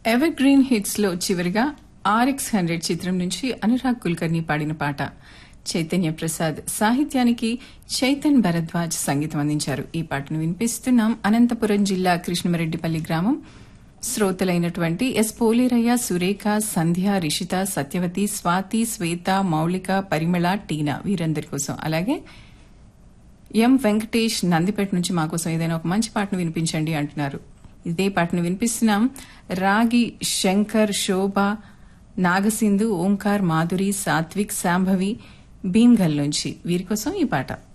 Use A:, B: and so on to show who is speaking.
A: ever green hits లో చివరిగా RX hundred చిత్రం నుంచి అనురాగ్ కుల్కర్ని పాడిన పాట చైతన్య ప్రసాద్ సాహిత్యానికి చైతన్ భరద్వాజ్ సంగీతం అందించారు ఈ పాటను వినిపిస్తున్నాం అనంతపురం జిల్లా కృష్ణమరెడ్డిపల్లి గ్రామం శ్రోతలైనటువంటి ఎస్ పోలేరయ్య సురేఖ సంధ్య రిషిత సత్యవతి స్వాతి శ్వేత మౌలిక పరిమళ టీనా వీరందరి కోసం అలాగే ఎం వెంకటేష్ నందిపేట నుంచి మా కోసం ఏదైనా ఒక మంచి పాటను వినిపించండి అంటున్నారు ఇదే పాటను వినిపిస్తున్నాం రాగి శంకర్ శోభ నాగసింధు ఓంకార్ మాధురి సాత్విక్ శాంభవి భీమ్గల్ నుంచి వీరి కోసం ఈ పాట